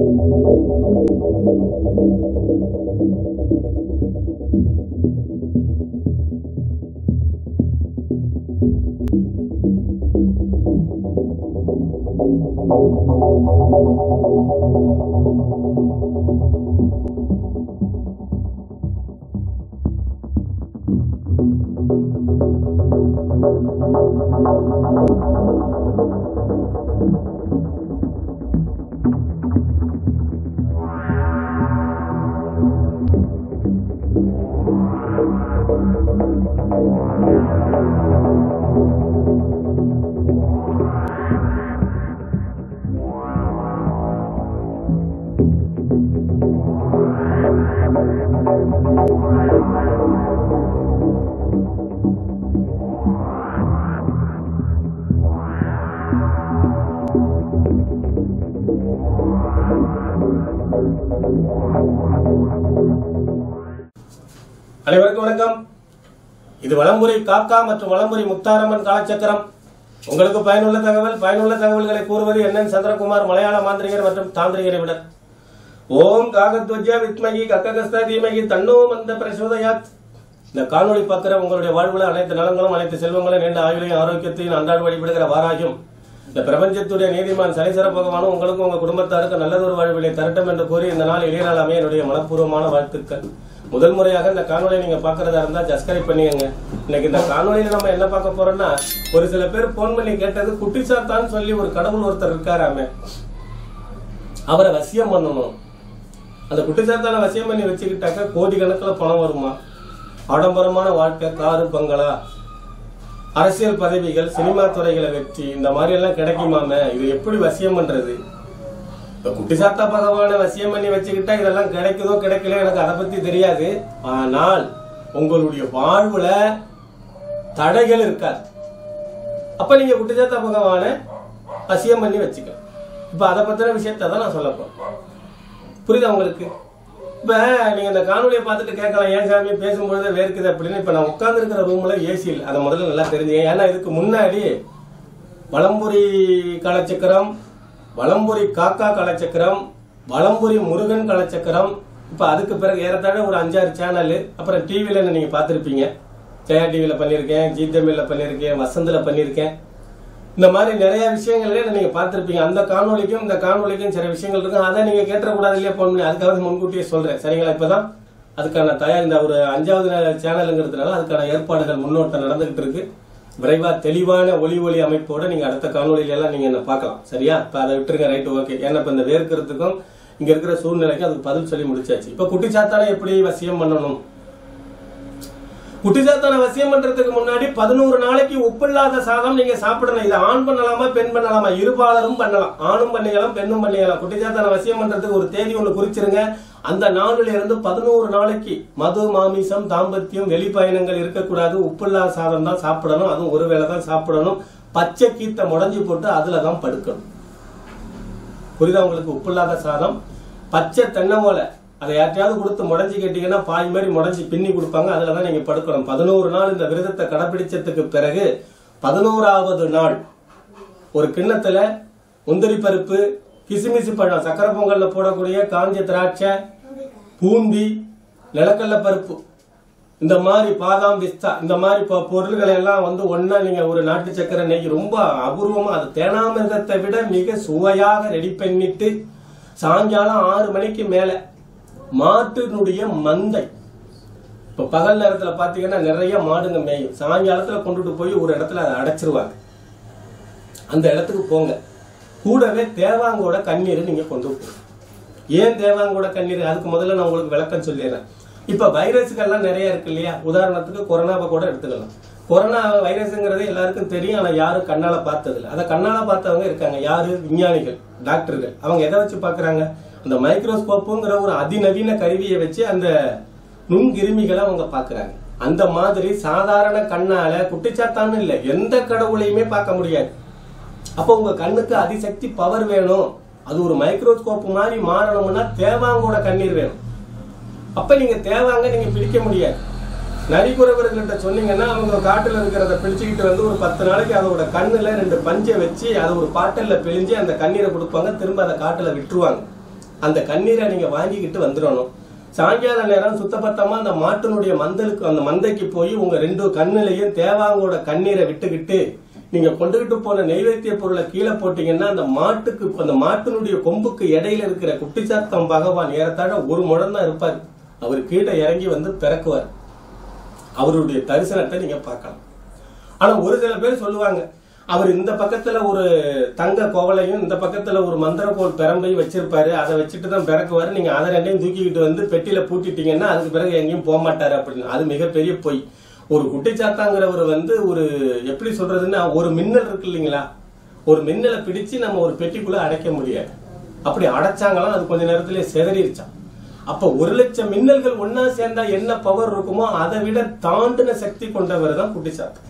அனைவருக்கும் வணக்கம் இது வளம்புரி காக்கா மற்றும் வளம்புரி முத்தாரம்மன் காலச்சக்கரம் உங்களுக்கு பயனுள்ள தகவல் பயனுள்ள தகவல்களை கூறுவது என்என் சந்திரகுமார் மலையாள மாந்திரிகர் மற்றும் தாந்திரிகரை விட ஓம் காகத்வஜ வித்மகி கக்ககஸ்த தீமகி தன்னோ மந்த பிரசோதயாத் இந்த காணொளி பார்க்கிற உங்களுடைய வாழ்வுல அனைத்து நலங்களும் அனைத்து செல்வங்களும் நீண்ட ஆயுளையும் ஆரோக்கியத்தையும் அன்றாட வழிபடுகிற வாராகியும் இந்த பிரபஞ்சத்துடைய நீதிமான் சனீஸ்வர பகவானும் உங்களுக்கும் உங்க குடும்பத்தாருக்கும் நல்லதொரு வாழ்விலை தரட்டும் என்று கூறி இந்த நாள் இளையநாள் அமைய என்னுடைய மனப்பூர்வமான வாழ்த்துக்கள் முதல் முறையாக இந்த காணொலியை நீங்க பாக்குறதா இருந்தா சப்ஸ்கிரைப் பண்ணிக்கங்க இன்னைக்கு இந்த காணொலியில நம்ம என்ன பார்க்க போறோம்னா ஒரு சில பேர் போன் பண்ணி கேட்டது குட்டி சாத்தான்னு சொல்லி ஒரு கடவுள் ஒருத்தர் இருக்காராமே அவரை வசியம் பண்ணணும் அந்த குட்டிச்சாத்தான வசியம் பண்ணி வச்சுக்கிட்டாக்க கோடி கணக்குல பணம் வருமா ஆடம்பரமான வாழ்க்கை காரு பங்களா அரசியல் பதவிகள் சினிமா துறைகளை வெற்றி இந்த மாதிரி எல்லாம் கிடைக்குமாமே இது எப்படி வசியம் பண்றது இப்ப குட்டிசாத்தா பகவான வசியம் பண்ணி வச்சுக்கிட்டா இதெல்லாம் கிடைக்குதோ கிடைக்கல எனக்கு அதை பத்தி தெரியாது ஆனால் உங்களுடைய வாழ்வுல தடைகள் இருக்காது அப்ப நீங்க குட்டிசாத்தா பகவான வசியம் பண்ணி வச்சுக்க இப்ப அதை பத்தின விஷயத்தை தான் நான் சொல்ல போறேன் புரியுதா உங்களுக்கு இப்ப நீங்க இந்த காணொலியை பார்த்துட்டு கேட்கலாம் ஏன் சாமி பேசும்பொழுது வேர்க்குது அப்படின்னு இப்ப நான் உட்கார்ந்து இருக்கிற ரூம்ல ஏசி இல்லை அதை முதல்ல நல்லா தெரிஞ்சுங்க ஏன்னா இதுக்கு முன்னாடி வளம்புரி கலச்சக்கரம் வளம்புரி காக்கா கலச்சக்கரம் வளம்புரி முருகன் கலச்சக்கரம் இப்ப அதுக்கு பிறகு ஏறத்தாழ ஒரு அஞ்சாறு சேனல் அப்புறம் டிவில நீங்க பார்த்திருப்பீங்க ஜெயா டிவில பண்ணியிருக்கேன் ஜி தமிழ்ல பண்ணியிருக்கேன் வசந்தில பண்ணியிருக்கேன் இந்த மாதிரி நிறைய விஷயங்கள்ல நீங்க பார்த்திருப்பீங்க அந்த காணொலிக்கும் இந்த காணொலிக்கும் சில விஷயங்கள் இருக்கும் அதை நீங்க கேட்டக்கூடாது இல்லையா போன் பண்ணி அதுக்காக முன்கூட்டியே சொல்றேன் சரிங்களா இப்பதான் அதுக்கான தயார் இந்த ஒரு அஞ்சாவது சேனலுங்கிறதுனால அதுக்கான ஏற்பாடுகள் முன்னோட்டம் நடந்துகிட்டு இருக்கு விரைவா தெளிவான ஒளி ஒளி அமைப்போட நீங்க அடுத்த காணொலியில எல்லாம் நீங்க என்ன பார்க்கலாம் சரியா இப்ப அதை விட்டுருங்க ரைட் ஓகே ஏன்னா இப்ப இந்த வேர்க்கிறதுக்கும் இங்க இருக்கிற சூழ்நிலைக்கும் அதுக்கு பதில் சொல்லி முடிச்சாச்சு இப்ப குட்டிச்சாத்தான எப்படி வசியம் பண்ணணும் குட்டிச்சாத்தான வசியம் பண்றதுக்கு முன்னாடி பதினோரு நாளைக்கு உப்பில்லாத சாதம் நீங்க சாப்பிடணும் இதை ஆண் பண்ணலாமா பெண் பண்ணலாமா இருபாலரும் பண்ணலாம் ஆணும் பண்ணிக்கலாம் பெண்ணும் பண்ணிக்கலாம் குட்டிச்சாத்தான வசியம் பண்றதுக்கு ஒரு தேதி ஒண்ணு குறிச்சிருங்க அந்த நாளில இருந்து பதினோரு நாளைக்கு மது மாமிசம் தாம்பத்தியம் வெளிப்பயணங்கள் இருக்கக்கூடாது உப்பில்லாத சாதம் தான் சாப்பிடணும் அதுவும் ஒரு வேளை தான் சாப்பிடணும் பச்சை கீத்தை முடஞ்சி போட்டு அதுல தான் படுக்கணும் புரியுதா உங்களுக்கு உப்பில்லாத சாதம் பச்சை தென்னை ஓலை அதை யார்ட்டையாவது கொடுத்து முடஞ்சி கேட்டீங்கன்னா பாய் மாதிரி முடஞ்சி பின்னி கொடுப்பாங்க அதுல தான் நீங்க படுக்கணும் பதினோரு நாள் இந்த விரதத்தை கடைபிடிச்சதுக்கு பிறகு பதினோராவது நாள் ஒரு கிண்ணத்துல முந்திரி பருப்பு கிசுமிசு பழம் சக்கரை பொங்கல்ல போடக்கூடிய காஞ்ச திராட்சை பூந்தி நிலக்கல்ல பருப்பு இந்த மாதிரி பாதாம் பிஸ்தா இந்த மாதிரி பொ- பொருள்களை எல்லாம் வந்து ஒண்ணா நீங்க ஒரு நாட்டு சக்கரை நெய் ரொம்ப அபூர்வமா அது தேனாமிர்தத்தை விட மிக சுவையாக ரெடி பண்ணிட்டு சாயங்காலம் ஆறு மணிக்கு மேல மாட்டினுடைய மந்தை இப்ப பகல் நேரத்துல பாத்தீங்கன்னா நிறைய மாடுங்க மேயும் சாயங்காலத்துல கொண்டுட்டு போய் ஒரு இடத்துல அதை அடைச்சிருவாங்க அந்த இடத்துக்கு போங்க கூடவே தேவாங்கோட கண்ணீரை நீங்க கொண்டு போங்க ஏன் தேவாங்கோட கண்ணீர் அதுக்கு முதல்ல நான் உங்களுக்கு விளக்கம் சொல்லிடுறேன் இப்ப வைரஸ்கள்லாம் நிறைய இருக்கு இல்லையா உதாரணத்துக்கு கொரோனாவை கூட எடுத்துக்கலாம் கொரோனா வைரஸ்ங்கிறது எல்லாருக்கும் தெரியும் ஆனா யாரும் கண்ணால பார்த்தது இல்ல அதை கண்ணால பார்த்தவங்க இருக்காங்க யாரு விஞ்ஞானிகள் டாக்டர்கள் அவங்க எதை வச்சு பாக்குறாங்க அந்த மைக்ரோஸ்கோப்புங்கிற ஒரு அதிநவீன கருவியை வச்சு அந்த நுண்கிருமிகளை அவங்க பாக்குறாங்க அந்த மாதிரி சாதாரண கண்ணால குட்டிச்சாத்தான்னு இல்ல எந்த கடவுளையுமே பார்க்க முடியாது அப்போ உங்க கண்ணுக்கு அதிசக்தி பவர் வேணும் அது ஒரு மைக்ரோஸ்கோப் மாதிரி மாறணும்னா தேவாங்கோட கண்ணீர் வேணும் அப்ப நீங்க தேவாங்க நீங்க பிடிக்க முடியாது நரிக்குறவர்கள்ட்ட சொன்னீங்கன்னா அவங்க காட்டுல இருக்கிறத பிடிச்சுக்கிட்டு வந்து ஒரு பத்து நாளைக்கு அதோட கண்ணுல ரெண்டு பஞ்சை வச்சு அதை ஒரு பாட்டில்ல பிழிஞ்சு அந்த கண்ணீரை கொடுப்பாங்க திரும்ப அதை காட்டுல விட்டுருவாங்க அந்த கண்ணீரை நீங்க வாங்கிக்கிட்டு வந்துடணும் சாயங்கால நேரம் சுத்தபத்தமா அந்த மாட்டினுடைய மந்தலுக்கு அந்த மந்தைக்கு போய் உங்க ரெண்டு கண்ணுலையும் தேவாங்கோட கண்ணீரை விட்டுக்கிட்டு நீங்க கொண்டுகிட்டு போன நெய்வேத்திய பொருளை கீழே போட்டீங்கன்னா அந்த மாட்டுக்கு அந்த மாட்டினுடைய கொம்புக்கு இடையில இருக்கிற குட்டிச்சாத்தம் பகவான் ஏறத்தாழ ஒரு முழம் தான் இருப்பார் அவர் கீழே இறங்கி வந்து பிறக்குவார் அவருடைய தரிசனத்தை நீங்க பார்க்கலாம் ஆனா ஒரு சில பேர் சொல்லுவாங்க அவர் இந்த பக்கத்துல ஒரு தங்க கோவலையும் இந்த பக்கத்துல ஒரு மந்திரக்கோள் பெரம்பையும் வச்சிருப்பாரு அதை வச்சுட்டு தான் பிறக்குவாரு நீங்க அதை ரெண்டையும் தூக்கிக்கிட்டு வந்து பெட்டியில பூட்டிட்டீங்கன்னா அதுக்கு பிறகு எங்கேயும் போக மாட்டாரு அப்படின்னு அது மிகப்பெரிய பொய் ஒரு குட்டிச்சாத்தாங்கிறவர் வந்து ஒரு எப்படி சொல்றதுன்னா ஒரு மின்னல் இருக்கு இல்லைங்களா ஒரு மின்னலை பிடிச்சு நம்ம ஒரு பெட்டிக்குள்ள அடைக்க முடியாது அப்படி அடைச்சாங்களாம் அது கொஞ்ச நேரத்திலே செதறிடுச்சான் அப்ப ஒரு லட்சம் மின்னல்கள் ஒன்னா சேர்ந்தா என்ன பவர் இருக்குமோ அதை விட தாண்டின சக்தி கொண்டவர் தான் குட்டிச்சாத்தன்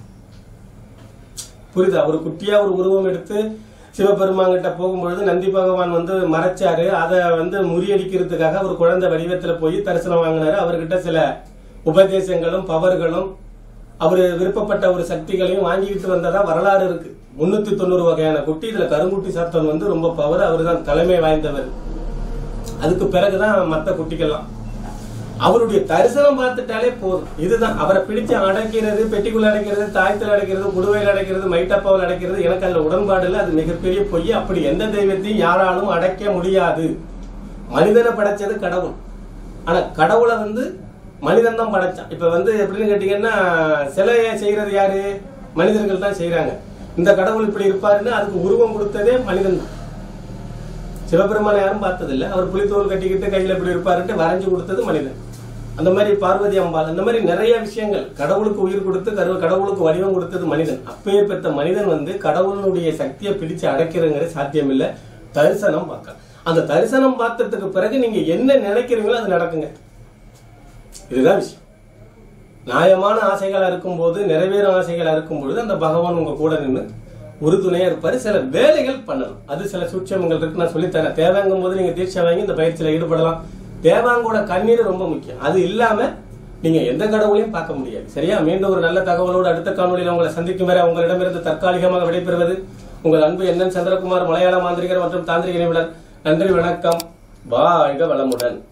புரியுதா ஒரு குட்டியா ஒரு உருவம் எடுத்து சிவபெருமான்கிட்ட போகும்பொழுது நந்தி பகவான் வந்து மறைச்சாரு அதை வந்து முறியடிக்கிறதுக்காக ஒரு குழந்தை வடிவத்துல போய் தரிசனம் வாங்கினாரு அவர்கிட்ட சில உபதேசங்களும் பவர்களும் அவர் விருப்பப்பட்ட ஒரு சக்திகளையும் வாங்கிக்கிட்டு வந்ததா வரலாறு இருக்கு முன்னூத்தி தொண்ணூறு வகையான குட்டி இதுல கருங்குட்டி சாத்தன் வந்து ரொம்ப பவர் அவர் தான் தலைமை வாய்ந்தவர் அதுக்கு பிறகுதான் மத்த குட்டிகள்லாம் அவருடைய தரிசனம் பார்த்துட்டாலே போதும் இதுதான் அவரை பிடிச்சு அடைக்கிறது பெட்டிக்குள்ள அடைக்கிறது தாயத்தில் அடைக்கிறது குடுவையில் அடைக்கிறது மைட்டப்பாவில் அடைக்கிறது எனக்கு அதுல உடன்பாடு இல்லை அது மிகப்பெரிய பொய் அப்படி எந்த தெய்வத்தையும் யாராலும் அடைக்க முடியாது மனிதனை படைச்சது கடவுள் ஆனா கடவுளை வந்து மனிதன் தான் படைச்சான் இப்ப வந்து எப்படின்னு கேட்டீங்கன்னா சிலையை செய்யறது யாரு மனிதர்கள் தான் செய்யறாங்க இந்த கடவுள் இப்படி இருப்பாருன்னு அதுக்கு உருவம் கொடுத்ததே மனிதன் தான் சிவபெருமானை யாரும் பார்த்ததில்ல அவர் புலித்தோல் கட்டிக்கிட்டு கையில இப்படி இருப்பாருன்ட்டு வரைஞ்சு கொடுத்தது மனிதன் அந்த மாதிரி பார்வதி அம்பாள் அந்த மாதிரி நிறைய விஷயங்கள் கடவுளுக்கு உயிர் கொடுத்து கரு கடவுளுக்கு வடிவம் கொடுத்தது மனிதன் அப்பேர் பெற்ற மனிதன் வந்து கடவுளுடைய சக்தியை பிடிச்சு அடைக்கிறதுங்கிறது சாத்தியம் இல்ல தரிசனம் பார்க்க அந்த தரிசனம் பார்த்ததுக்கு பிறகு நீங்க என்ன நினைக்கிறீங்களோ அது நடக்குங்க இதுதான் விஷயம் நியாயமான ஆசைகளா இருக்கும்போது நிறைவேறும் ஆசைகளா இருக்கும்பொழுது அந்த பகவான் உங்க கூட நின்று உறுதுணையா இருப்பாரு சில வேலைகள் பண்ணணும் அது சில சூட்சமங்கள் இருக்கு நான் சொல்லித்தரேன் தேவைங்கும் போது நீங்க தீட்சை வாங்கி இந்த பயிற்சியில ஈடுபடலாம் தேவாங்கோட கண்ணீர் ரொம்ப முக்கியம் அது இல்லாம நீங்க எந்த கடவுளையும் பார்க்க முடியாது சரியா மீண்டும் ஒரு நல்ல தகவலோடு அடுத்த காணொலியில் உங்களை சந்திக்கும் வரை உங்களிடமிருந்து தற்காலிகமாக விடைபெறுவது உங்கள் அன்பு என்என் சந்திரகுமார் மலையாள மாந்திரிகர் மற்றும் தாந்திரிக நிபுணர் நன்றி வணக்கம் வாழ்க வளமுடன்